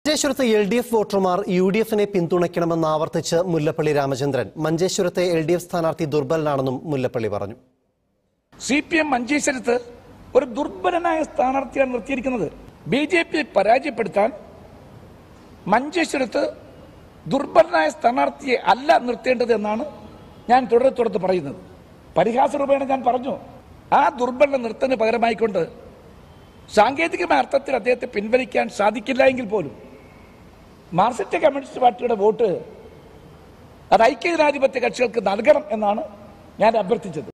മഞ്ചേശ്വരത്തെ L D F വോട്ടർമാർ U D എഫിനെ പിന്തുണയ്ക്കണമെന്ന് ആവർത്തിച്ച് മുല്ലപ്പള്ളി രാമചന്ദ്രൻ മഞ്ചേശ്വരത്തെ എൽ ഡി എഫ് സ്ഥാനാർത്ഥി ദുർബലനാണെന്നും മുല്ലപ്പള്ളി പറഞ്ഞു സി പി എം മഞ്ചേശ്വരത്ത് ഒരു ദുർബലനായ സ്ഥാനാർത്ഥിയാണ് നിർത്തിയിരിക്കുന്നത് ബി ജെ പിയെ പരാജയപ്പെടുത്താൻ മഞ്ചേശ്വരത്ത് ദുർബലനായ സ്ഥാനാർത്ഥിയെ അല്ല നിർത്തേണ്ടത് എന്നാണ് ഞാൻ തുടരെ തുടർന്ന് പറയുന്നത് പരിഹാസ രൂപേണ ഞാൻ പറഞ്ഞു ആ ദുർബലനെ നിർത്തുന്നതിന് പകരമായിക്കൊണ്ട് സാങ്കേതികമായ അർത്ഥത്തിൽ അദ്ദേഹത്തെ പിൻവലിക്കാൻ സാധിക്കില്ല എങ്കിൽ പോലും മാർക്സിസ്റ്റ് കമ്മ്യൂണിസ്റ്റ് പാർട്ടിയുടെ വോട്ട് അത് ഐക്യജനാധിപത്യ കക്ഷികൾക്ക് നൽകണം എന്നാണ് ഞാൻ അഭ്യർത്ഥിച്ചത്